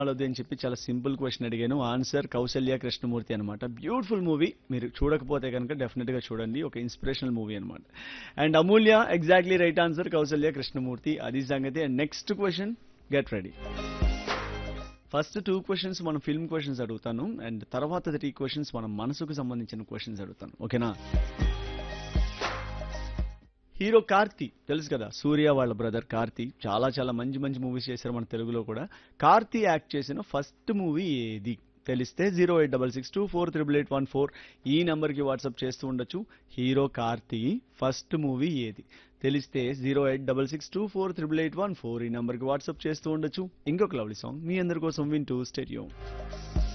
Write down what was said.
వాళ్ళది అని చెప్పి చాలా సింపుల్ క్వశ్చన్ అడిగాను ఆన్సర్ కౌశల్య కృష్ణమూర్తి అనమాట బ్యూటిఫుల్ మూవీ మీరు చూడకపోతే కనుక డెఫినెట్ గా చూడండి ఒక ఇన్స్పిరేషనల్ మూవీ అనమాట and Amulya exactly right answer Kausalya Krishnamurthy అది సంగతి and next question get ready first two questions మనం ఫిల్మ్ క్వశ్చన్స్ అడుగుతాను అండ్ తర్వాత త్రీ క్వశ్చన్స్ మన మనసుకు సంబంధించిన క్వశ్చన్స్ అడుగుతాను ఓకేనా హీరో కార్తీ తెలుసు కదా సూర్య వాళ్ళ బ్రదర్ కార్తీ చాలా చాలా మంచి మంచి మూవీస్ చేశారు మన తెలుగులో కూడా కార్తీ యాక్ట్ చేసిన ఫస్ట్ మూవీ ఏది తెలిస్తే zero eight double six two four triple eight one four ఈ నెంబర్కి వాట్సాప్ చేస్తూ ఉండొచ్చు హీరో కార్తీ ఫస్ట్ మూవీ ఏది తెలిస్తే zero eight double six two four triple eight one four ఈ నెంబర్కి వాట్సాప్ చేస్తూ ఉండొచ్చు ఇంకొక లవ్లీ సాంగ్ మీ అందరి కోసం వింటూ స్టేడియం